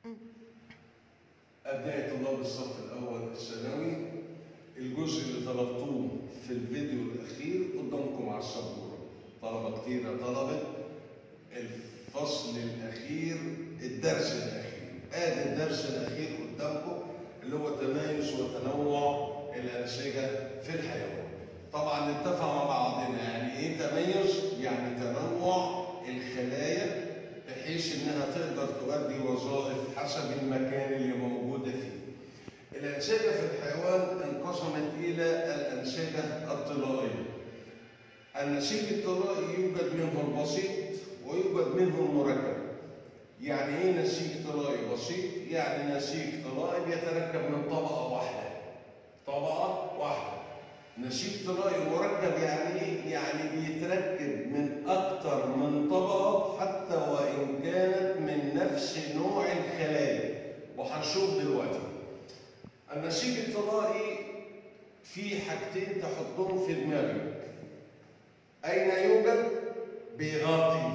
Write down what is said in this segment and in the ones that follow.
أبناء طلاب الصف الأول الثانوي الجزء اللي طلبتوه في الفيديو الأخير قدامكم على السبورة طلبة كتيرة طلبت الفصل الأخير الدرس الأخير آدي الدرس الأخير قدامكم اللي هو تمايز وتنوع الأنسجة في الحيوان طبعا نتفق مع بعضنا يعني إيه تميز؟ يعني تنوع الخلايا بحيث انها تقدر تؤدي وظائف حسب المكان اللي موجوده فيه. الانسجه في الحيوان انقسمت الى الانسجه الطلائيه. النسيج الطلائي يوجد منه البسيط ويوجد منه المركب. يعني ايه نسيج طلائي بسيط؟ يعني نسيج طلائي بيتركب من طبقه واحده. طبقه واحده. نسيج طلائي مركب يعني ايه؟ يعني بيتركب من اكثر من طبقه حتى وان كانت من نفس نوع الخلايا وهنشوف دلوقتي. النسيج الطلائي فيه حاجتين تحطهم في دماغك. اين يوجد؟ بيغطي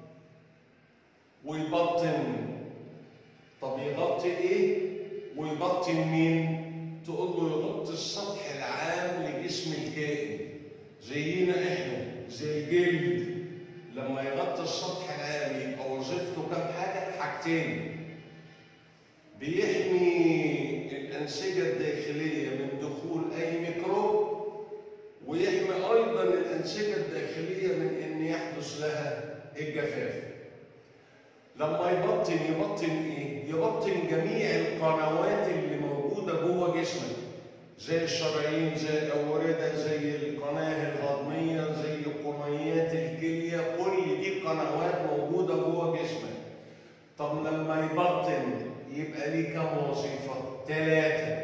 ويبطن. طب يغطي ايه؟ ويبطن مين؟ تقول له يغطي السطح العام لجسم الكائن زينا احنا زي الجلد لما يغطي السطح العام يبقى وظيفته كام حاجه؟ حاجتين بيحمي الانسجه الداخليه من دخول اي ميكروب ويحمي ايضا الانسجه الداخليه من ان يحدث لها الجفاف لما يبطن يبطن ايه؟ يبطن جميع القنوات اللي موجوده جوه جسمك زي الشرايين زي الاورده زي القناه الهضميه زي قنيات الكليه كل دي قنوات موجوده جوه جسمك طب لما يبطن يبقى ليه كام وظيفه؟ ثلاثه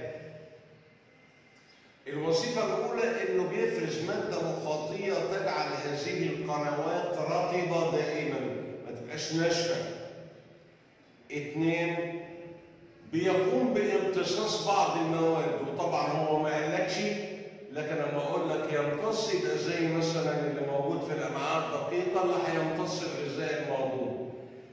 الوظيفه الاولى انه بيفرز ماده مخاطيه تجعل هذه القنوات رطبه دائما ما تبقاش ناشفه اثنين بيقوم بامتصاص بعض المواد وطبعا هو ما قالكش لكن لما اقول لك يمتص يبقى زي مثلا اللي موجود في الامعاء الدقيقه اللي هيمتص الغذاء الموجود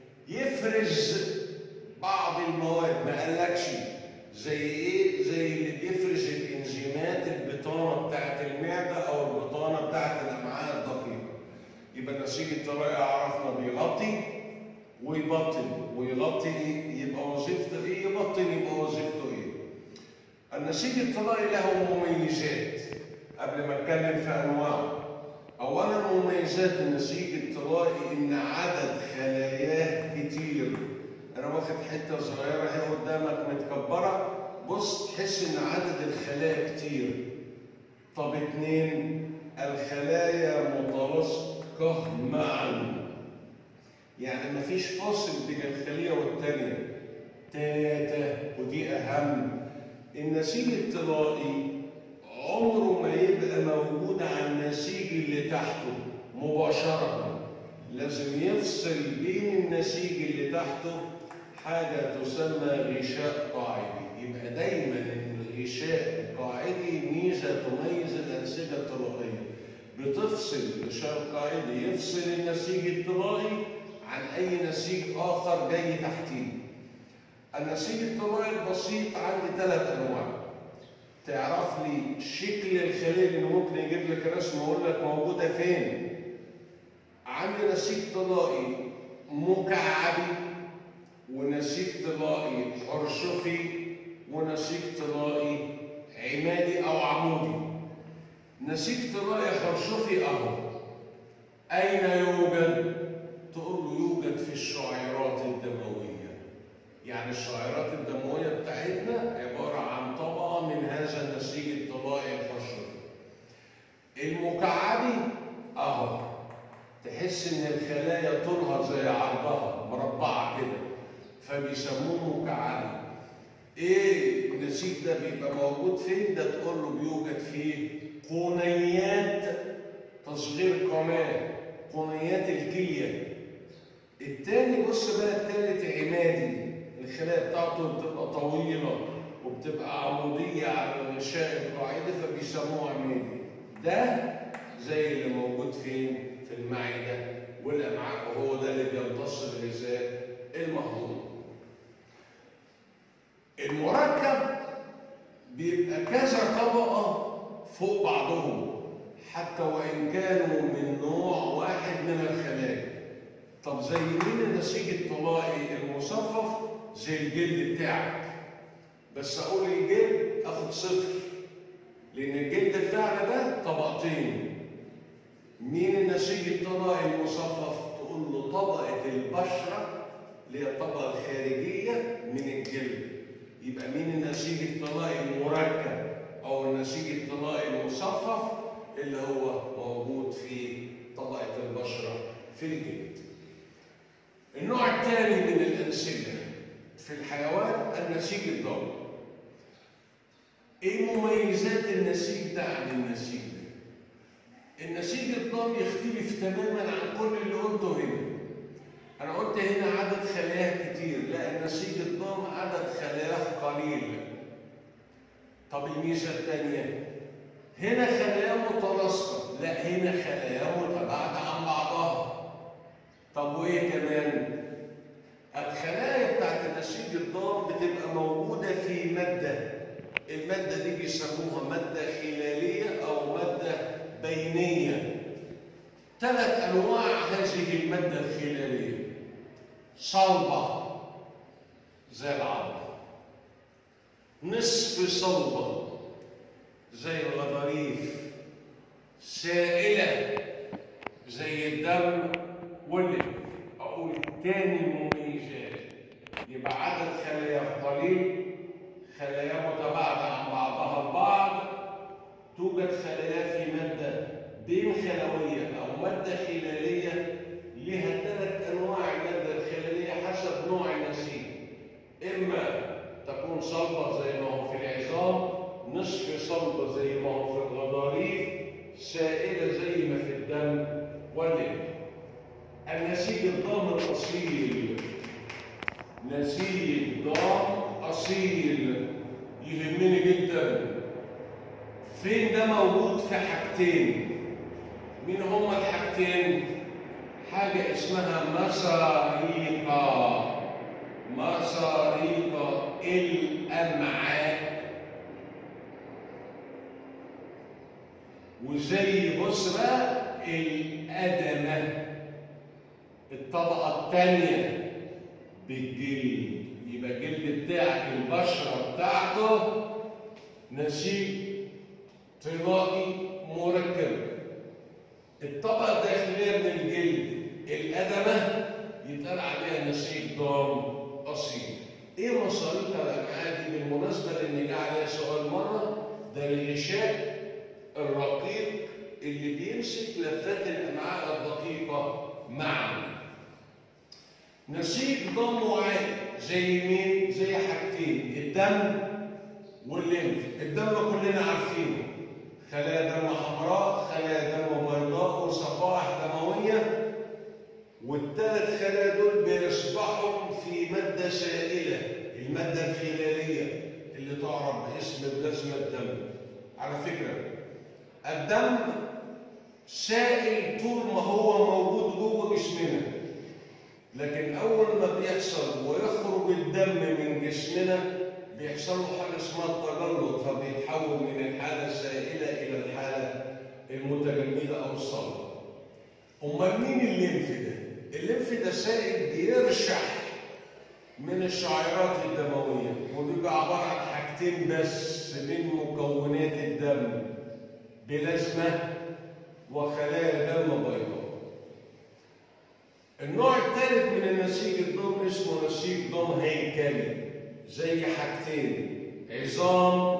يفرز بعض المواد ما قالكش زي ايه؟ زي اللي بيفرز الانزيمات البطانه بتاعت المعده او البطانه بتاعت الامعاء الدقيقه يبقى النسيج الطبيعي عرفنا بيغطي ويبطن ويغطي ايه؟ يبقى وظيفته ايه؟ يبطن يبقى وظيفته ايه؟ النسيج الطلائي له مميزات قبل ما اتكلم في انواعه. اولا مميزات النسيج الطلائي ان عدد خلاياه كتير. انا واخد حته صغيره اهي قدامك متكبره بص تحس ان عدد الخلايا كتير. طب اتنين الخلايا متلاصقه معا يعني مفيش فاصل بين الخلية والتانية تلاتة ودي أهم النسيج الطلائي عمره ما يبقى موجود على النسيج اللي تحته مباشرة لازم يفصل بين النسيج اللي تحته حاجة تسمى غشاء قاعدي يبقى دايما الغشاء القاعدي ميزة تميز الأنسجة الطلائية بتفصل الغشاء القاعدي يفصل النسيج الطلائي عن أي نسيج آخر جاي تحتيه. النسيج الطبيعي البسيط عندي ثلاث أنواع. تعرف لي شكل الخلية اللي ممكن يجيب لك رسم أقول لك موجودة فين؟ عندي نسيج طلائي مكعبي ونسيج طلائي حرشفي ونسيج طلائي عمادي أو عمودي. نسيج طلائي حرشفي أهو. أين يوجد؟ تقول له يوجد في الشعيرات الدموية يعني الشعيرات الدموية بتاعتنا عبارة عن طبقة من هذا النسيج الطلائي الحشري المكعبي اهو تحس ان الخلايا طولها زي عرضها مربعة كده فبيسموه مكعبي ايه النسيج ده بيبقى موجود فين ده تقول له بيوجد فيه قنيات تصغير قناه قنيات الكليه التاني بص بقى التالت عمادي الخلايا بتاعته بتبقى طويلة وبتبقى عمودية على الغشاء القاعدي فبيسموه عمادي ده زي اللي موجود فين في المعدة والأمعاء وهو ده اللي بيمتص الغذاء المهضوم المركب بيبقى كذا طبقة فوق بعضهم حتى وإن كانوا من نوع واحد من الخلايا طب زي مين النسيج الطلائي المصفف زي الجلد بتاعك بس اقول الجلد اخد صفر لان الجلد بتاعنا ده طبقتين مين النسيج الطلائي المصفف تقول له طبقه البشره اللي هي الطبقه الخارجيه من الجلد يبقى مين النسيج الطلائي المركب او النسيج الطلائي المصفف اللي هو موجود في طبقه البشره في الجلد النوع الثاني من الأنسجة في الحيوان النسيج الضوئي. إيه مميزات النسيج ده عن النسيج ده؟ النسيج الضوئي يختلف تماما عن كل اللي قلته هنا. أنا قلت هنا عدد خلاياه كتير، لا النسيج الضوئي عدد خلاياه قليل. طب الميزة الثانية هنا خلايا متلاصقة، لا هنا خلايا متباعدة عن بعضها. طب وايه كمان؟ الخلايا بتاعت النسيج الضار بتبقى موجوده في ماده الماده دي بيسموها ماده خلاليه او ماده بينيه ثلاث انواع هذه الماده الخلاليه صلبه زي العظم نصف صلبه زي الغضاريف سائله زي الدم واللي اقول تاني المميزات يبقى عدد خلايا قليل خلايا متباعده عن بعضها البعض توجد خلايا في ماده بين خلويه او ماده خلاليه لها ثلاث انواع الماده الخلاليه حسب نوع النسيج اما تكون صلبه زي ما هو في العظام نصف صلبه زي ما هو في الغضاريف سائله زي ما في الدم واللب النسيج الضام الأصيل نسيج ضام أصيل يهمني جدا فين ده موجود في حاجتين مين هما الحاجتين حاجة اسمها مساريقة مساريقة الأمعاء وزي بص بقى الأدمة الطبقة الثانية بالجلد يبقى الجلد بتاعك البشرة بتاعته نسيج طلائي مركب الطبقة الداخلية من الجلد الأدمة يتقال عليها نسيج ضام أصيل إيه مصاريفها الأمعاء دي بالمناسبة لأن جه عليها سؤال مرة ده الغشاء الرقيق اللي بيمسك لفات الأمعاء الدقيقة معا نسيج ضم وعالي زي مين؟ زي حاجتين الدم والليمف الدم كلنا عارفينه خلايا دم حمراء خلايا دم بيضاء وصفائح دمويه والثلاث خلايا دول بيصبحوا في ماده سائله الماده الخلاليه اللي تعرف باسم بلازما الدم على فكره الدم سائل طول ما هو موجود جوه جسمنا لكن اول ما بيحصل ويخرج الدم من جسمنا بيحصل له حاجه اسمها التجلط فبيتحول من الحاله السائله الى الحاله المتجمده او الصلبه. امال مين الليمف ده؟ الليمف ده سائل بيرشح من الشعيرات الدمويه وبيبقى عباره عن حاجتين بس من مكونات الدم بلازما وخلايا دم بيضاء. النوع الثالث من النسيج الضم اسمه نسيج ضم هيكلي زي حاجتين عظام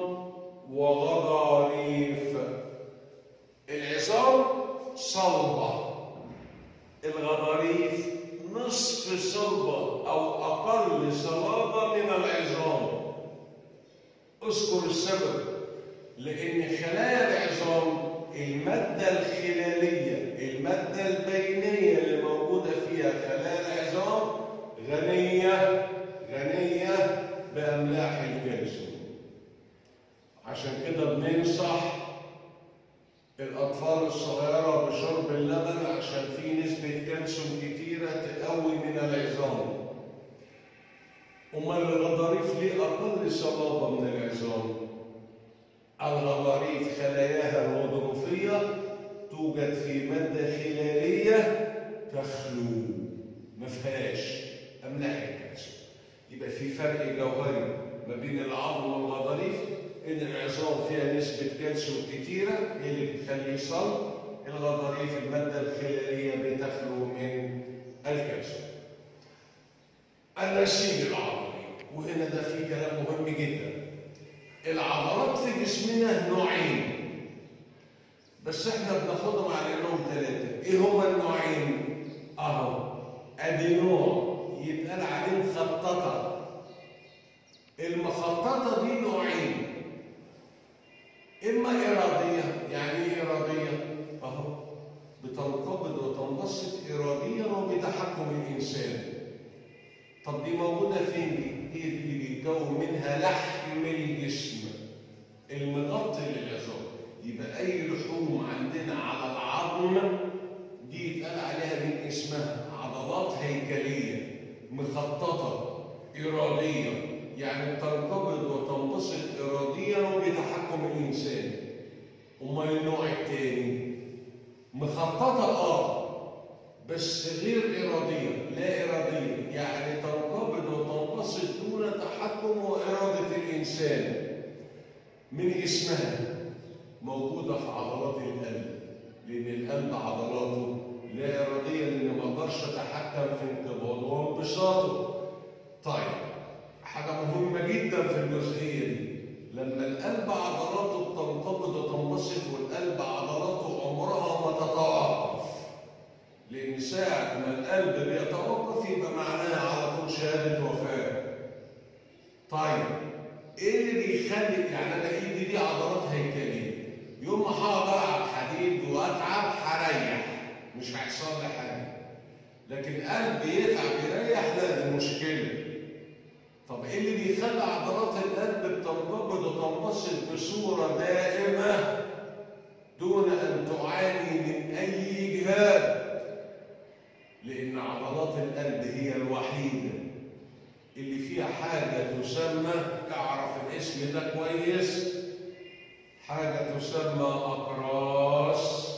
وغضاريف العظام صلبة الغضاريف نصف صلبة أو أقل صلابة من العظام اذكر السبب لأن خلايا العظام المادة الخلالية المادة البينية اللي موجودة فيها خلايا العظام غنية غنية بأملاح الكالسيوم عشان كده بننصح الأطفال الصغيرة بشرب اللبن عشان فيه نسبة كالسيوم كتيرة تقوي من العظام أمال امال الغضاريف ليه اقل صلابه من العظام الغضاريف خلاياها الغضروفيه توجد في ماده خلاليه تخلو ما فيهاش املاح الكالسيوم يبقى في فرق جوهري ما بين العظم والغضاريف ان العظام فيها نسبه كالسيوم كتيره هي اللي بتخليه صلب الغضاريف الماده الخلاليه بتخلو من الكالسيوم النسيج العضلي وهنا ده في كلام مهم جدا العضلات في جسمنا نوعين بس احنا بناخدهم على انهم ثلاثه ايه هما النوعين اهو ادي نوع يتقال عليه مخططه المخططه دي نوعين اما اراديه يعني ايه اراديه اهو بتنقبض وتنبسط اراديا وبتحكم الانسان طب دي موجوده فين دي هي دي اللي بيتكون منها لحم الجسم المغطي للعظام يبقى اي لحوم عندنا على العظم دي يتقال عليها من اسمها عضلات هيكليه مخططه اراديه يعني بتنقبض وتنبسط اراديا وبتحكم الانسان امال النوع الثاني مخططه اه بس غير اراديه لا اراديه يعني تنقبض وتنبسط دون تحكم واراده الانسان من اسمها موجوده في عضلات القلب لان القلب عضلاته لا اراديه لان ما اقدرش اتحكم في انقباضه وانبساطه طيب حاجه مهمه جدا في الجزئيه دي لما القلب عضلاته بتنقبض وتنبسط والقلب عضلاته عمرها ما تتوقف لان ساعه ما القلب بيتوقف يبقى معناها على طول شهاده وفاه طيب ايه اللي بيخلي يعني انا ايدي دي عضلات هيكليه يوم ما هقعد العب حديد واتعب هريح مش هيحصل لي حاجه لكن قلبي يتعب يريح لا دي مشكله طب ايه اللي بيخلي عضلات القلب بتنقبض وتنبسط بصوره دائمه دون ان تعاني من اي اجهاد لان عضلات القلب هي الوحيده اللي فيها حاجه تسمى اعرف الاسم ده كويس حاجه تسمى اقراص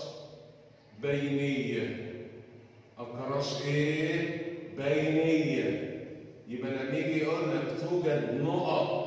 بينيه اقراص ايه بينيه يبقى لما يجي يقول لك توجد نقط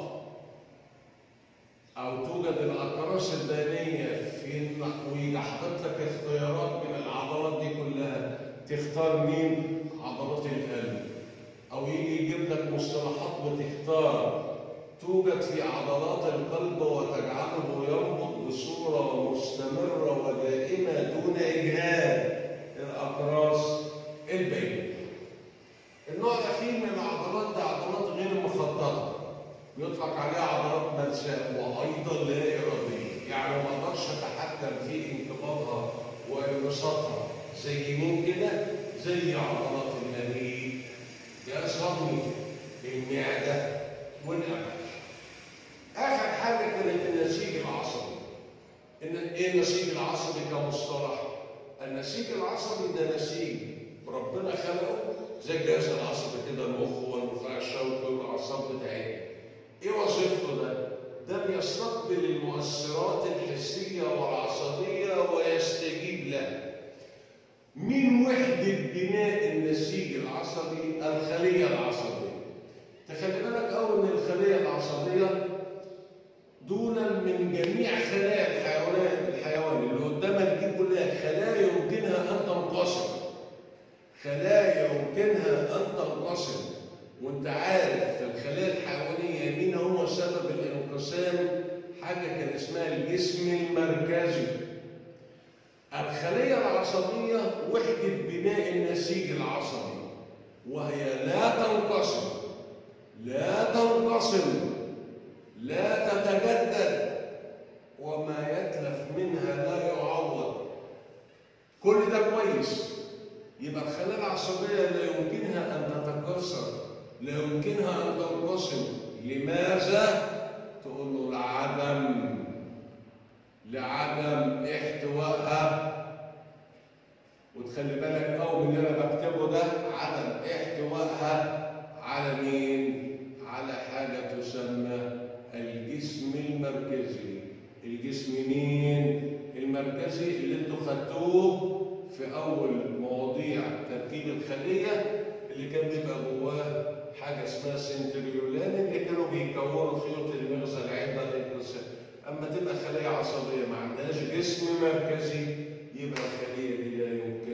او توجد الاقراص البينيه في ويجي حاطط لك اختيارات من العضلات دي كلها تختار مين عضلات القلب او يجي يجيب لك مصطلحات وتختار توجد في عضلات القلب وتجعله ينبض بصوره مستمره ودائمه دون اجهاد الاقراص البينيه النوع الاخير من العضلات ده عضلات غير مخططه يطلق عليها عضلات ملساء وايضا لا اراديه يعني ما اقدرش اتحكم في انقباضها وانبساطها زي مين كده زي عضلات المريء يصغرني المعده والامعاء اخر حاجه كانت النسيج العصبي إن ايه النسيج العصبي كمصطلح النسيج العصبي ده نسيج ربنا خلقه زي الجهاز العصبي كده المخ والنخاع الشوكي والاعصاب بتاعتنا ايه وظيفته ده؟ ده بيستقبل المؤثرات الحسيه والعصبيه ويستجيب لها. مين وحده بناء النسيج العصبي؟ الخليه العصبيه. تخلي بالك قوي ان الخليه العصبيه دونا من جميع خلايا الحيوانات الحيوان اللي قدامك دي كلها خلايا يمكنها ان تنقسم. خلايا يمكنها ان تنقسم وانت عارف في الخلايا الحيوانيه مين هو سبب الانقسام حاجه كان اسمها الجسم المركزي الخليه العصبيه وحده بناء النسيج العصبي وهي لا تنقسم لا تنقسم لا تتجدد وما يتلف منها لا يعوض كل ده كويس يبقى الخلايا العصبيه لا يمكنها ان تتكسر لا يمكنها ان تنقسم لماذا تقول له لعدم لعدم احتوائها وتخلي بالك قوي من اللي انا بكتبه ده عدم احتوائها على مين على الجسم مين؟ المركزي اللي انتوا خدتوه في اول مواضيع تركيب الخليه اللي كان بيبقى جواه حاجه اسمها سنتريولان اللي كانوا بيكونوا خيوط المغزى العده للانسان اما تبقى خليه عصبيه ما عندهاش جسم مركزي يبقى الخليه دي لا يمكن